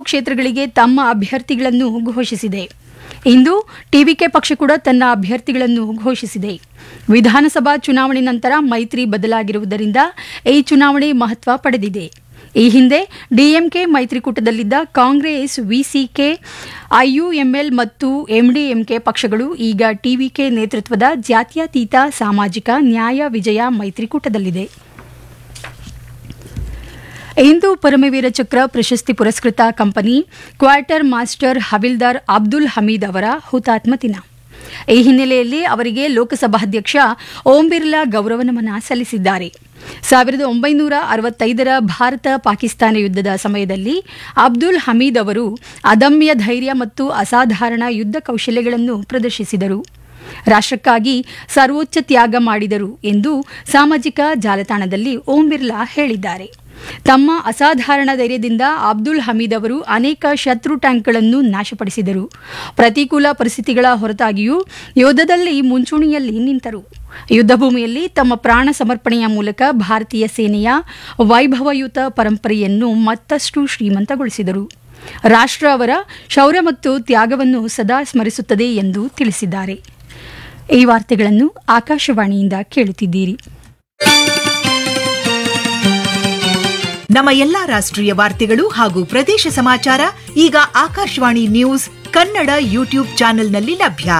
ಕ್ಷೇತ್ರಗಳಿಗೆ ತಮ್ಮ ಅಭ್ಯರ್ಥಿಗಳನ್ನು ಘೋಷಿಸಿದೆ ಇಂದು ಟಿವಿಕೆ ಪಕ್ಷ ಕೂಡ ತನ್ನ ಅಭ್ಯರ್ಥಿಗಳನ್ನು ಘೋಷಿಸಿದೆ ವಿಧಾನಸಭಾ ಚುನಾವಣೆ ನಂತರ ಮೈತ್ರಿ ಬದಲಾಗಿರುವುದರಿಂದ ಈ ಚುನಾವಣೆ ಮಹತ್ವ ಪಡೆದಿದೆ ಈ ಹಿಂದೆ ಡಿಎಂಕೆ ಮೈತ್ರಿಕೂಟದಲ್ಲಿದ್ದ ಕಾಂಗ್ರೆಸ್ ವಿಸಿಕೆ ಐಯುಎಂಎಲ್ ಮತ್ತು ಎಂಡಿಎಂಕೆ ಪಕ್ಷಗಳು ಈಗ ಟಿವಿಕೆ ನೇತೃತ್ವದ ಜಾತ್ಯತೀತ ಸಾಮಾಜಿಕ ನ್ಯಾಯ ವಿಜಯ ಮೈತ್ರಿಕೂಟದಲ್ಲಿದೆ ಇಂದು ಪರಮವೀರ ಚಕ್ರ ಪ್ರಶಸ್ತಿ ಪುರಸ್ಕೃತ company quarter master Havildar Abdul Hamid ಅವರ ಹುತಾತ್ಮ ದಿನ ಈ ಹಿನ್ನೆಲೆಯಲ್ಲಿ ಅವರಿಗೆ ಲೋಕಸಭಾಧ್ಯಕ್ಷ ಓಂ ಬಿರ್ಲಾ ಗೌರವ ನಮನ ಸಲ್ಲಿಸಿದ್ದಾರೆ ಸಾವಿರದ ಒಂಬೈನೂರ ಅರವತ್ತೈದರ ಭಾರತ ಪಾಕಿಸ್ತಾನ ಯುದ್ಧದ ಸಮಯದಲ್ಲಿ ಅಬ್ದುಲ್ ಹಮೀದ್ ಅವರು ಅದಮ್ಯ ಧೈರ್ಯ ಮತ್ತು ಅಸಾಧಾರಣ ಯುದ್ಧ ಕೌಶಲ್ಯಗಳನ್ನು ಪ್ರದರ್ಶಿಸಿದರು ರಾಷ್ಟ್ರಕ್ಕಾಗಿ ಸರ್ವೋಚ್ಚ ತ್ಯಾಗ ಮಾಡಿದರು ಎಂದು ಸಾಮಾಜಿಕ ಜಾಲತಾಣದಲ್ಲಿ ಓಂ ಬಿರ್ಲಾ ಹೇಳಿದ್ದಾರೆ ತಮ್ಮ ಅಸಾಧಾರಣ ಧೈರ್ಯದಿಂದ ಅಬ್ದುಲ್ ಹಮೀದ್ ಅವರು ಅನೇಕ ಶತ್ರು ಟ್ಯಾಂಕ್ಗಳನ್ನು ನಾಶಪಡಿಸಿದರು ಪ್ರತಿಕೂಲ ಪರಿಸ್ಥಿತಿಗಳ ಹೊರತಾಗಿಯೂ ಯುದ್ಧದಲ್ಲಿ ಮುಂಚೂಣಿಯಲ್ಲಿ ನಿಂತರು ಯುದ್ಧ ಭೂಮಿಯಲ್ಲಿ ತಮ್ಮ ಪ್ರಾಣ ಸಮರ್ಪಣೆಯ ಮೂಲಕ ಭಾರತೀಯ ಸೇನೆಯ ವೈಭವಯುತ ಪರಂಪರೆಯನ್ನು ಮತ್ತಷ್ಟು ಶ್ರೀಮಂತಗೊಳಿಸಿದರು ರಾಷ್ಟ್ರ ಅವರ ಶೌರ್ಯ ಮತ್ತು ತ್ಯಾಗವನ್ನು ಸದಾ ಸ್ಮರಿಸುತ್ತದೆ ಎಂದು ತಿಳಿಸಿದ್ದಾರೆ ಈ ವಾರ್ತೆಗಳನ್ನು ಆಕಾಶವಾಣಿಯಿಂದ ಕೇಳುತ್ತಿದ್ದೀರಿ ನಮ್ಮ ಎಲ್ಲಾ ರಾಷ್ಟ್ರೀಯ ವಾರ್ತೆಗಳು ಹಾಗೂ ಪ್ರದೇಶ ಸಮಾಚಾರ ಈಗ ಆಕಾಶವಾಣಿ ನ್ಯೂಸ್ ಕನ್ನಡ ಯೂಟ್ಯೂಬ್ ಚಾನೆಲ್ನಲ್ಲಿ ಲಭ್ಯ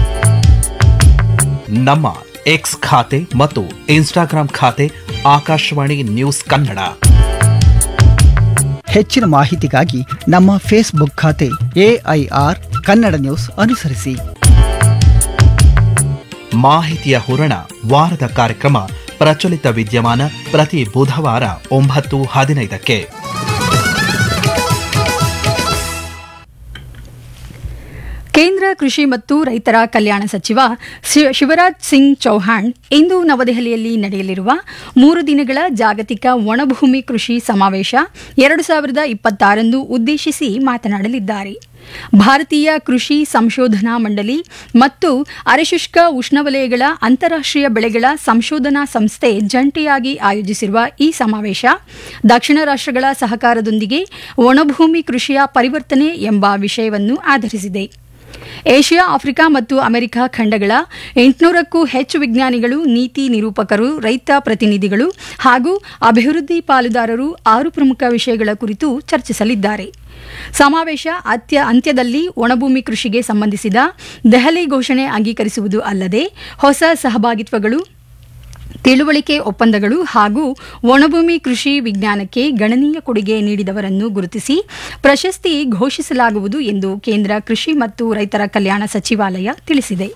ನಮ್ಮ ಎಕ್ಸ್ ಖಾತೆ ಮತ್ತು ಇನ್ಸ್ಟಾಗ್ರಾಂ ಖಾತೆ ಆಕಾಶವಾಣಿ ನ್ಯೂಸ್ ಕನ್ನಡ ಹೆಚ್ಚಿನ ಮಾಹಿತಿಗಾಗಿ ನಮ್ಮ ಫೇಸ್ಬುಕ್ ಖಾತೆ ಎಐಆರ್ ಕನ್ನಡ ನ್ಯೂಸ್ ಅನುಸರಿಸಿ ಮಾಹಿತಿಯ ಹೂರಣ ವಾರದ ಕಾರ್ಯಕ್ರಮ ಪ್ರಚಲಿತ ವಿದ್ಯಮಾನ ಪ್ರತಿ ಬುಧವಾರ ಒಂಬತ್ತು ಹದಿನೈದಕ್ಕೆ ಕೇಂದ್ರ ಕೃಷಿ ಮತ್ತು ರೈತರ ಕಲ್ಯಾಣ ಸಚಿವ ಶಿ- ಶಿವರಾಜ್ ಸಿಂಗ್ ಚೌಹಾಣ್ ಇಂದು ನವದೆಹಲಿಯಲ್ಲಿ ನಡೆಯಲಿರುವ ಮೂರು ದಿನಗಳ ಜಾಗತಿಕ ಒಣಭೂಮಿ ಕೃಷಿ ಸಮಾವೇಶ ಎರಡು ಸಾವಿರದ ಇಪ್ಪತ್ತಾರನ್ನು ಉದ್ದೇಶಿಸಿ ಮಾತನಾಡಲಿದ್ದಾರೆ ಭಾರತೀಯ ಕೃಷಿ ಸಂಶೋಧನಾ ಮಂಡಳಿ ಮತ್ತು ಅರೆಶುಷ್ಕ ಉಷ್ಣವಲಯಗಳ ಅಂತಾರಾಷ್ಟ್ರೀಯ ಬೆಳೆಗಳ ಸಂಶೋಧನಾ ಸಂಸ್ಥೆ ಜಂಟಿಯಾಗಿ ಆಯೋಜಿಸಿರುವ ಈ ಸಮಾವೇಶ ದಕ್ಷಿಣ ರಾಷ್ಟ್ರಗಳ ಸಹಕಾರದೊಂದಿಗೆ ಒಣಭೂಮಿ ಕೃಷಿಯ ಪರಿವರ್ತನೆ ಎಂಬ ವಿಷಯವನ್ನು ಆಧರಿಸಿದೆ ಏಷ್ಯಾ ಆಫ್ರಿಕಾ ಮತ್ತು ಅಮೆರಿಕ ಖಂಡಗಳ ಎಂಟುನೂರಕ್ಕೂ ಹೆಚ್ಚು ವಿಜ್ಞಾನಿಗಳು ನೀತಿ ನಿರೂಪಕರು ರೈತ ಪ್ರತಿನಿಧಿಗಳು ಹಾಗೂ ಅಭಿವೃದ್ಧಿ ಪಾಲುದಾರರು ಆರು ಪ್ರಮುಖ ವಿಷಯಗಳ ಕುರಿತು ಚರ್ಚಿಸಲಿದ್ದಾರೆ ಸಮಾವೇಶ ಅತ್ಯ ಅಂತ್ಯದಲ್ಲಿ ಒಣಭೂಮಿ ಕೃಷಿಗೆ ಸಂಬಂಧಿಸಿದ ದೆಹಲಿ ಘೋಷಣೆ ಅಂಗೀಕರಿಸುವುದು ಅಲ್ಲದೆ ಹೊಸ ಸಹಭಾಗಿತ್ವಗಳು ತಿಳುವಳಿಕೆ ಒಪ್ಪಂದಗಳು ಹಾಗೂ ಒಣಭೂಮಿ ಕೃಷಿ ವಿಜ್ಞಾನಕ್ಕೆ ಗಣನೀಯ ಕೊಡುಗೆ ನೀಡಿದವರನ್ನು ಗುರುತಿಸಿ ಪ್ರಶಸ್ತಿ ಘೋಷಿಸಲಾಗುವುದು ಎಂದು ಕೇಂದ್ರ ಕೃಷಿ ಮತ್ತು ರೈತರ ಕಲ್ಯಾಣ ಸಚಿವಾಲಯ ತಿಳಿಸಿದೆ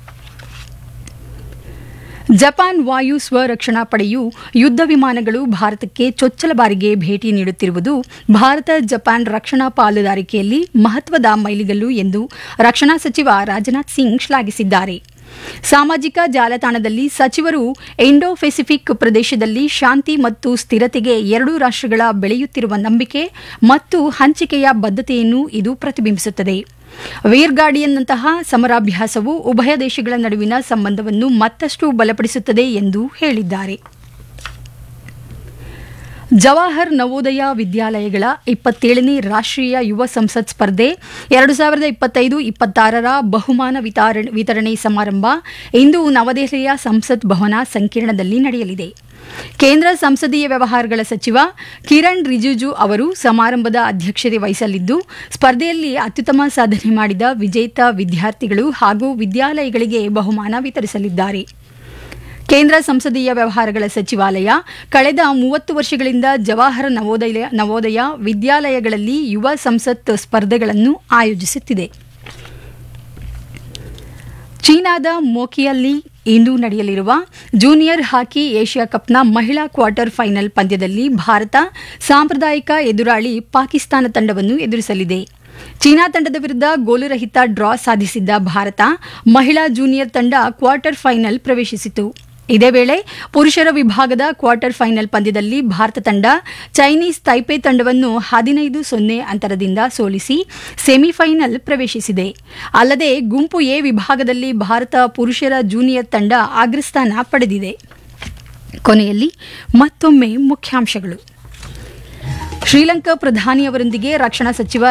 ಜಪಾನ್ ವಾಯು ಸ್ವರಕ್ಷಣಾ ಪಡೆಯು ಯುದ್ಧ ವಿಮಾನಗಳು ಭಾರತಕ್ಕೆ ಚೊಚ್ಚಲ ಬಾರಿಗೆ ಭೇಟಿ ನೀಡುತ್ತಿರುವುದು ಭಾರತ ಜಪಾನ್ ರಕ್ಷಣಾ ಪಾಲುದಾರಿಕೆಯಲ್ಲಿ ಮಹತ್ವದ ಮೈಲಿಗಲ್ಲು ಎಂದು ರಕ್ಷಣಾ ಸಚಿವ ರಾಜನಾಥ್ ಸಿಂಗ್ ಶ್ಲಾಘಿಸಿದ್ದಾರೆ ಸಾಮಾಜಿಕ ಜಾಲತಾಣದಲ್ಲಿ ಸಚಿವರು ಇಂಡೋ ಪೆಸಿಫಿಕ್ ಪ್ರದೇಶದಲ್ಲಿ ಶಾಂತಿ ಮತ್ತು ಸ್ಥಿರತೆಗೆ ಎರಡೂ ರಾಷ್ಟ್ರಗಳ ಬೆಳೆಯುತ್ತಿರುವ ನಂಬಿಕೆ ಮತ್ತು ಹಂಚಿಕೆಯ ಬದ್ಧತೆಯನ್ನು ಇದು ಪ್ರತಿಬಿಂಬಿಸುತ್ತದೆ ವೀರ್ ಗಾರ್ಡಿಯನ್ನಂತಹ ಸಮರಾಭ್ಯಾಸವು ಉಭಯ ದೇಶಗಳ ನಡುವಿನ ಸಂಬಂಧವನ್ನು ಮತ್ತಷ್ಟು ಬಲಪಡಿಸುತ್ತದೆ ಎಂದು ಹೇಳಿದ್ದಾರೆ ಜವಾಹರ್ ನವೋದಯ ವಿದ್ಯಾಲಯಗಳ ಇಪ್ಪತ್ತೇಳನೇ ರಾಷ್ಟ್ರೀಯ ಯುವ ಸಂಸತ್ ಸ್ಪರ್ಧೆ ಎರಡು ಸಾವಿರದ ಇಪ್ಪತ್ತೈದು ಇಪ್ಪತ್ತಾರರ ಬಹುಮಾನ ವಿತಾರ- ವಿತರಣೆ ಸಮಾರಂಭ ಇಂದು ನವದೆಹಲಿಯ ಸಂಸತ್ ಭವನ ಸಂಕೀರ್ಣದಲ್ಲಿ ನಡೆಯಲಿದೆ ಕೇಂದ್ರ ಸಂಸದೀಯ ವ್ಯವಹಾರಗಳ ಸಚಿವ ಕಿರಣ್ ರಿಜಿಜು ಅವರು ಸಮಾರಂಭದ ಅಧ್ಯಕ್ಷತೆ ವಹಿಸಲಿದ್ದು ಸ್ಪರ್ಧೆಯಲ್ಲಿ ಅತ್ಯುತ್ತಮ ಸಾಧನೆ ಮಾಡಿದ ವಿಜೇತ ವಿದ್ಯಾರ್ಥಿಗಳು ಹಾಗೂ ವಿದ್ಯಾಲಯಗಳಿಗೆ ಬಹುಮಾನ ವಿತರಿಸಲಿದ್ದಾರೆ ಕೇಂದ್ರ ಸಂಸದೀಯ ವ್ಯವಹಾರಗಳ ಸಚಿವಾಲಯ ಕಳೆದ ಮೂವತ್ತು ವರ್ಷಗಳಿಂದ ಜವಾಹರ ನವೋದಯ ನವೋದಯ ವಿದ್ಯಾಲಯಗಳಲ್ಲಿ ಯುವ ಸಂಸತ್ ಸ್ಪರ್ಧೆಗಳನ್ನು ಆಯೋಜಿಸುತ್ತಿದೆ ಚೀನಾದ ಮೋಕಿಯಲ್ಲಿ ಇಂದು ನಡೆಯಲಿರುವ ಜೂನಿಯರ್ ಹಾಕಿ ಏಷ್ಯಾ ಕಪ್ನ ಮಹಿಳಾ ಕ್ವಾರ್ಟರ್ ಫೈನಲ್ ಪಂದ್ಯದಲ್ಲಿ ಭಾರತ ಸಾಂಪ್ರದಾಯಿಕ ಎದುರಾಳಿ ಪಾಕಿಸ್ತಾನ ತಂಡವನ್ನು ಎದುರಿಸಲಿದೆ ಚೀನಾ ತಂಡದ ವಿರುದ್ಧ ಗೋಲುರಹಿತ ಡ್ರಾ ಸಾಧಿಸಿದ್ದ ಭಾರತ ಮಹಿಳಾ ಜೂನಿಯರ್ ತಂಡ ಕ್ವಾರ್ಟರ್ ಫೈನಲ್ ಪ್ರವೇಶಿಸಿತು ಇದೇ ವೇಳೆ ಪುರುಷರ ವಿಭಾಗದ ಕ್ವಾರ್ಟರ್ ಫೈನಲ್ ಪಂದ್ಯದಲ್ಲಿ ಭಾರತ ತಂಡ ಚೈನೀಸ್ ತೈಪೆ ತಂಡವನ್ನು ಹದಿನೈದು ಸೊನ್ನೆ ಅಂತರದಿಂದ ಸೋಲಿಸಿ ಸೆಮಿಫೈನಲ್ ಪ್ರವೇಶಿಸಿದೆ ಅಲ್ಲದೆ ಗುಂಪು ಎ ವಿಭಾಗದಲ್ಲಿ ಭಾರತ ಪುರುಷರ ಜೂನಿಯರ್ ತಂಡ ಅಗ್ರಸ್ಥಾನ ಪಡೆದಿದೆ ಕೊನೆಯಲ್ಲಿ ಮತ್ತೊಮ್ಮೆ ಮುಖ್ಯಾಂಶಗಳು ಶ್ರೀಲಂಕಾ ಪ್ರಧಾನಿಯವರೊಂದಿಗೆ ರಕ್ಷಣಾ ಸಚಿವ